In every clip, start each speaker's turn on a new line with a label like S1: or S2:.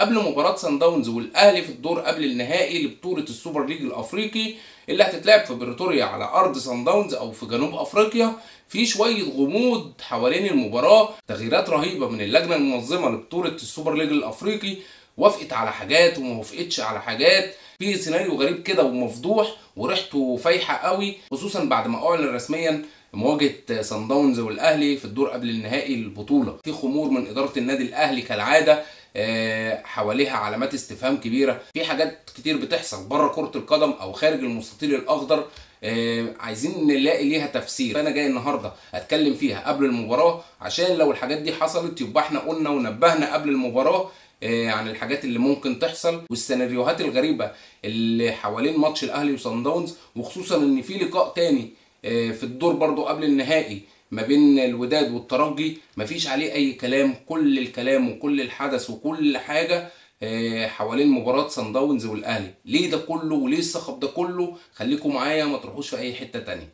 S1: قبل مباراة سان داونز والاهلي في الدور قبل النهائي لبطولة السوبر ليج الافريقي اللي هتتلعب في بريتوريا على ارض سان داونز او في جنوب افريقيا في شوية غموض حوالين المباراة تغييرات رهيبة من اللجنة المنظمة لبطولة السوبر ليج الافريقي وافقت على حاجات وما وافقتش على حاجات في سيناريو غريب كده ومفضوح وريحته فايحة قوي خصوصا بعد ما اعلن رسميا مواجهه سان داونز والاهلي في الدور قبل النهائي للبطوله في خمور من اداره النادي الاهلي كالعاده حواليها علامات استفهام كبيره في حاجات كتير بتحصل بره كره القدم او خارج المستطيل الاخضر عايزين نلاقي ليها تفسير فانا جاي النهارده اتكلم فيها قبل المباراه عشان لو الحاجات دي حصلت يبقى احنا قلنا ونبهنا قبل المباراه عن الحاجات اللي ممكن تحصل والسيناريوهات الغريبه اللي حوالين ماتش الاهلي وصن داونز وخصوصا ان في لقاء تاني في الدور برضو قبل النهائي ما بين الوداد والترجي مفيش عليه اي كلام كل الكلام وكل الحدث وكل حاجه حوالين مباراة سان داونز والاهلي ليه ده كله وليه الصخب ده كله خليكم معايا ما تروحوش في اي حتة تانية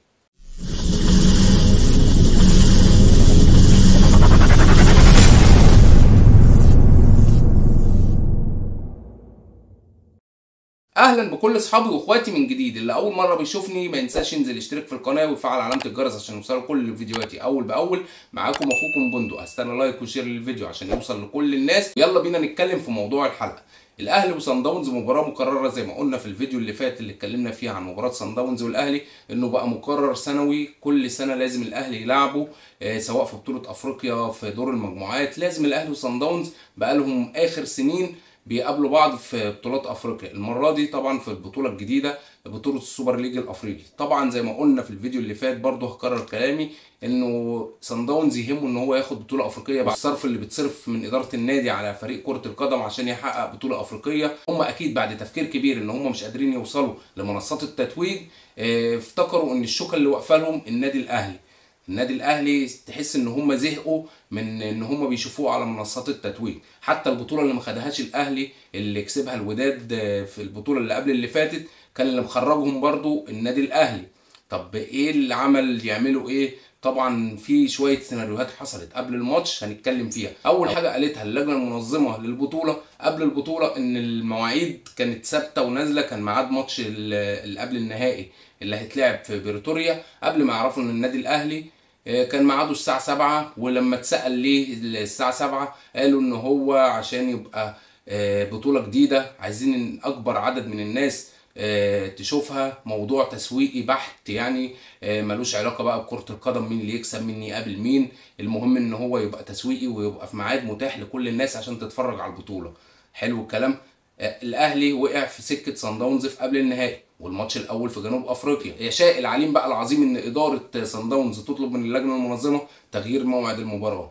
S1: اهلا بكل اصحابي واخواتي من جديد اللي اول مره بيشوفني ما ينساش ينزل يشترك في القناه ويفعل علامه الجرس عشان يوصله كل فيديوهاتي اول باول معاكم اخوكم بندق استنى لايك وشير للفيديو عشان يوصل لكل الناس يلا بينا نتكلم في موضوع الحلقه الاهلي وصن داونز مباراه مكرره زي ما قلنا في الفيديو اللي فات اللي اتكلمنا فيه عن مباراه صن داونز والاهلي انه بقى مكرر سنوي كل سنه لازم الاهلي يلعبه سواء في بطوله افريقيا في دور المجموعات لازم الاهلي وصن داونز بقى لهم اخر سنين بيقابلوا بعض في بطولات افريقيا المره دي طبعا في البطوله الجديده بطوله السوبر ليج الافريقي طبعا زي ما قلنا في الفيديو اللي فات برضه هكرر كلامي انه سان داونز يهمه ان هو ياخد بطوله افريقيه بعد الصرف اللي بيتصرف من اداره النادي على فريق كره القدم عشان يحقق بطوله افريقيه هم اكيد بعد تفكير كبير ان هم مش قادرين يوصلوا لمنصات التتويج افتكروا ان الشوكه اللي واقفه لهم النادي الاهلي النادي الاهلي تحس ان هم زهقوا من ان هم بيشوفوه على منصات التتويج حتى البطوله اللي ما خدهاش الاهلي اللي كسبها الوداد في البطوله اللي قبل اللي فاتت كان اللي مخرجهم برضو النادي الاهلي طب ايه اللي عمل يعملوا ايه طبعا في شويه سيناريوهات حصلت قبل الماتش هنتكلم فيها اول حاجه قالتها اللجنه المنظمه للبطوله قبل البطوله ان المواعيد كانت ثابته ونازله كان ميعاد ماتش اللي قبل النهائي اللي هيتلعب في بريتوريا قبل ما يعرفوا ان النادي الاهلي كان ميعاده الساعة 7 ولما اتسأل ليه الساعة 7 قالوا ان هو عشان يبقى بطولة جديدة عايزين اكبر عدد من الناس تشوفها موضوع تسويقي بحت يعني ملوش علاقة بقى بكرة القدم مين اللي يكسب مين يقابل مين المهم ان هو يبقى تسويقي ويبقى في ميعاد متاح لكل الناس عشان تتفرج على البطولة حلو الكلام الاهلي وقع في سكة سان داونز في قبل النهائي والماتش الاول في جنوب افريقيا يشاء العليم بقى العظيم ان اداره سان داونز تطلب من اللجنه المنظمه تغيير موعد المباراه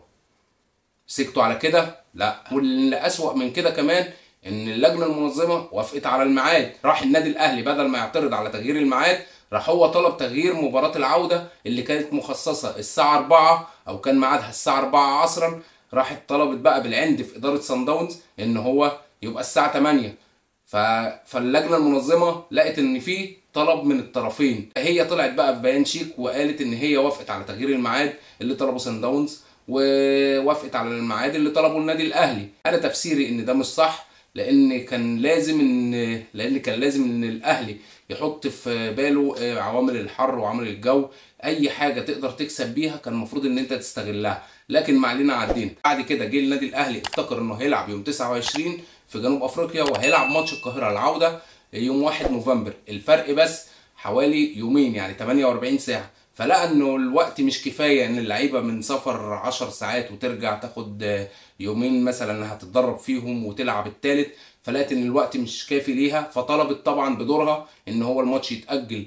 S1: سكتوا على كده لا واللي اسوا من كده كمان ان اللجنه المنظمه وافقت على الميعاد راح النادي الاهلي بدل ما يعترض على تغيير الميعاد راح هو طلب تغيير مباراه العوده اللي كانت مخصصه الساعه 4 او كان ميعادها الساعه 4 عصرا راحت طلبت بقى بالعند في اداره سان داونز ان هو يبقى الساعه 8 ف... فاللجنه المنظمه لقت ان في طلب من الطرفين هي طلعت بقى في بيان شيك وقالت ان هي وافقت على تغيير الميعاد اللي طلبه سان داونز ووافقت على الميعاد اللي طلبه النادي الاهلي انا تفسيري ان ده مش صح لان كان لازم ان لان كان لازم ان الاهلي يحط في باله عوامل الحر وعوامل الجو اي حاجه تقدر تكسب بيها كان المفروض ان انت تستغلها لكن ما علينا عدينا بعد كده جه النادي الاهلي افتكر انه هيلعب يوم 29 في جنوب افريقيا وهيلعب ماتش القاهره العوده يوم 1 نوفمبر الفرق بس حوالي يومين يعني 48 ساعه فلقى انه الوقت مش كفايه ان اللعيبه من سفر 10 ساعات وترجع تاخد يومين مثلا هتتدرب فيهم وتلعب الثالث فلقت ان الوقت مش كافي ليها فطلبت طبعا بدورها ان هو الماتش يتاجل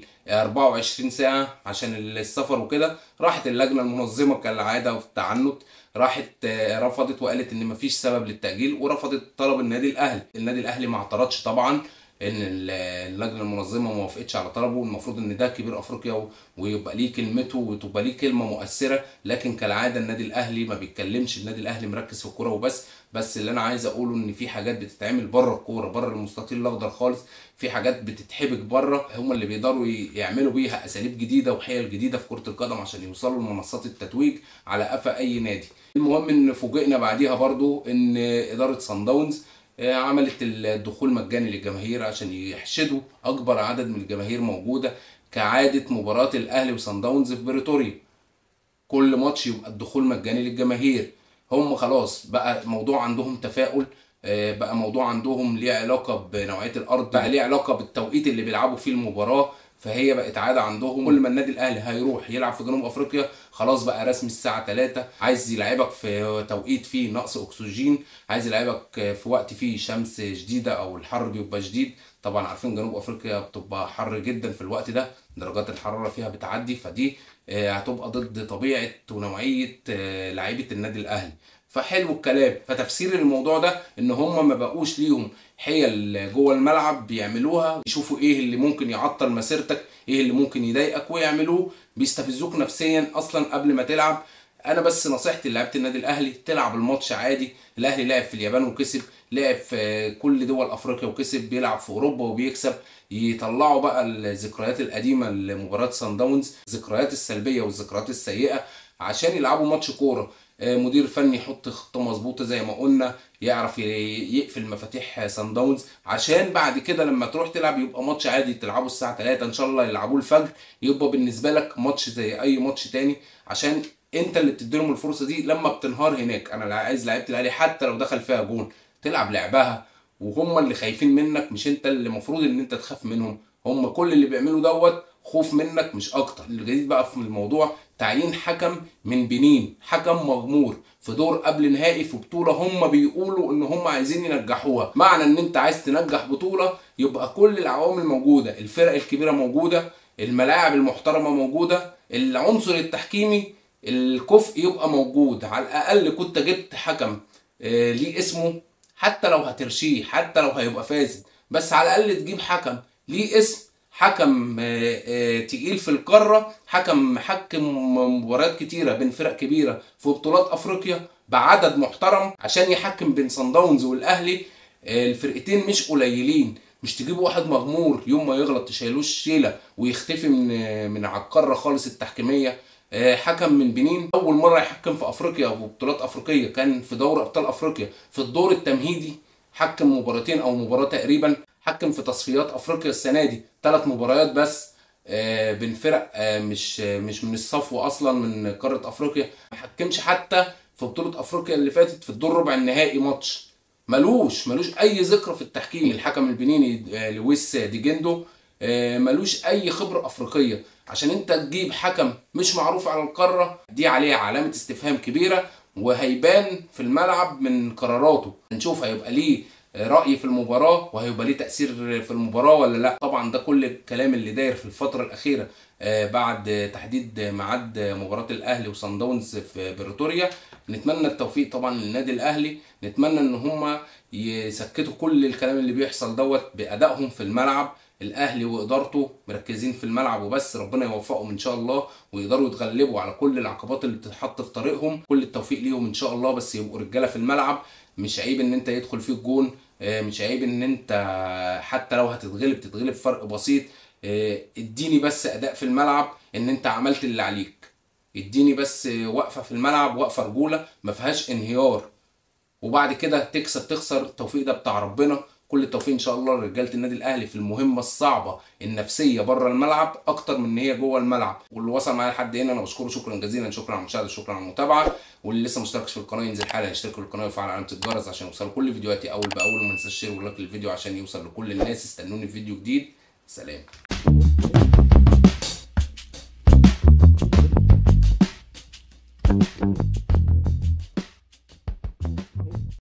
S1: 24 ساعه عشان السفر وكده راحت اللجنه المنظمه كالعاده في التعنت راحت رفضت وقالت ان مفيش سبب للتاجيل ورفضت طلب النادي الاهلي النادي الاهلي ما اعترضش طبعا ان اللجنه المنظمه ما وافقتش على طلبه المفروض ان ده كبير افريقيا ويبقى ليه كلمته وتبقى ليه كلمه مؤثره لكن كالعاده النادي الاهلي ما بيتكلمش النادي الاهلي مركز في الكوره وبس بس اللي انا عايز اقوله ان في حاجات بتتعمل بره الكوره بره المستطيل الاخضر خالص في حاجات بتتحبك بره هم اللي بيقدروا يعملوا بيها اساليب جديده وحيل جديده في كره القدم عشان يوصلوا لمنصات التتويج على قفا اي نادي المهم ان فوجئنا بعديها برضو ان اداره سان داونز آه، عملت الدخول مجاني للجماهير عشان يحشدوا اكبر عدد من الجماهير موجوده كعاده مباراه الاهلي وصن داونز في بريتوريا كل ماتش يبقى الدخول مجاني للجماهير هم خلاص بقى موضوع عندهم تفاؤل آه، بقى موضوع عندهم ليه علاقه بنوعيه الارض بقى ليه علاقه بالتوقيت اللي بيلعبوا فيه المباراه فهي بقت عاده عندهم كل ما النادي الاهلي هيروح يلعب في جنوب افريقيا خلاص بقى رسمي الساعه 3 عايز يلعبك في توقيت فيه نقص اكسجين عايز يلعبك في وقت فيه شمس شديده او الحر بيبقى شديد طبعا عارفين جنوب افريقيا بتبقى حر جدا في الوقت ده درجات الحراره فيها بتعدي فدي آه، هتبقى ضد طبيعه ونوعيه آه، لعيبه النادي الاهلي فحلو الكلام فتفسير الموضوع ده ان هم ما بقوش ليهم حيل جوه الملعب بيعملوها يشوفوا ايه اللي ممكن يعطل مسيرتك ايه اللي ممكن يضايقك ويعملوه بيستفزوك نفسيا اصلا قبل ما تلعب انا بس نصيحتي لعيبه النادي الاهلي تلعب الماتش عادي الاهلي لعب في اليابان وكسب لعب في كل دول افريقيا وكسب بيلعب في اوروبا وبيكسب يطلعوا بقى الذكريات القديمه لمباراه سان داونز الذكريات السلبيه والذكريات السيئه عشان يلعبوا ماتش كوره آه، مدير فني يحط خطه مظبوطه زي ما قلنا يعرف ي- يقفل مفاتيح سان داونز عشان بعد كده لما تروح تلعب يبقى ماتش عادي تلعبه الساعه 3 ان شاء الله يلعبوه الفجر يبقى بالنسبه لك ماتش زي اي ماتش تاني عشان انت اللي بتديلهم الفرصه دي لما بتنهار هناك انا عايز لعيبه الاهلي حتى لو دخل فيها جون تلعب لعبها وهم اللي خايفين منك مش انت اللي المفروض ان انت تخاف منهم هم كل اللي بيعملوا دوت خوف منك مش اكتر الجديد بقى في الموضوع تعيين حكم من بنين حكم مغمور في دور قبل نهائي في بطوله هم بيقولوا ان هم عايزين ينجحوها معنى ان انت عايز تنجح بطوله يبقى كل العوامل موجوده الفرق الكبيره موجوده الملاعب المحترمه موجوده العنصر التحكيمي الكفء يبقى موجود على الاقل كنت جبت حكم آه، ليه اسمه حتى لو هترشيه حتى لو هيبقى فاسد بس على الاقل تجيب حكم ليه اسم حكم آه، آه، تقيل في القاره حكم حكم مباريات كتيره بين فرق كبيره في بطولات افريقيا بعدد محترم عشان يحكم بين صن داونز والاهلي آه، الفرقتين مش قليلين مش تجيبوا واحد مغمور يوم ما يغلط تشيلوش شيله ويختفي من آه، من على القاره خالص التحكيميه آه، حكم من بنين اول مره يحكم في افريقيا وبطولات افريقيه كان في دوري ابطال افريقيا في الدور التمهيدي حكم مباراتين او مباراه تقريبا حكم في تصفيات افريقيا السنه دي ثلاث مباريات بس آه، بين فرق آه، مش آه، مش من الصفو اصلا من قاره افريقيا ما حكمش حتى في بطوله افريقيا اللي فاتت في الدور ربع النهائي ماتش ملوش ملوش اي ذكرى في التحكيم الحكم البنيني آه، لويس ديجندو آه، ملوش اي خبره افريقيه عشان انت تجيب حكم مش معروف على القاره دي عليه علامه استفهام كبيره وهيبان في الملعب من قراراته نشوف هيبقى ليه رأي في المباراة وهيبقى ليه تأثير في المباراة ولا لا طبعا ده كل الكلام اللي داير في الفترة الأخيرة آه، بعد تحديد ميعاد مباراة الأهلي وصن داونز في بريتوريا نتمنى التوفيق طبعا للنادي الأهلي نتمنى إن هما يسكتوا كل الكلام اللي بيحصل دوت بأدائهم في الملعب الاهلي وادارته مركزين في الملعب وبس ربنا يوفقهم ان شاء الله ويقدروا يتغلبوا على كل العقبات اللي بتتحط في طريقهم كل التوفيق ليهم ان شاء الله بس يبقوا رجاله في الملعب مش عيب ان انت يدخل فيك جون آه، مش عيب ان انت حتى لو هتتغلب تتغلب فرق بسيط آه، اديني بس اداء في الملعب ان انت عملت اللي عليك اديني بس وقفه في الملعب وقفه رجوله ما فيهاش انهيار وبعد كده تكسب تخسر التوفيق ده بتاع ربنا كل التوفيق ان شاء الله لرجاله النادي الاهلي في المهمه الصعبه النفسيه بره الملعب اكتر من ان هي جوه الملعب واللي وصل معايا لحد هنا انا بشكره شكرا جزيلا شكرا على المشاهده شكرا على المتابعه واللي لسه مشتركش في القناه ينزل حالا يشترك في القناه ويفعل علامه الجرس عشان يوصلوا كل فيديوهاتي اول باول وما تنساش شير ولايك للفيديو عشان يوصل لكل الناس استنوني في فيديو جديد سلام
S2: Thank you.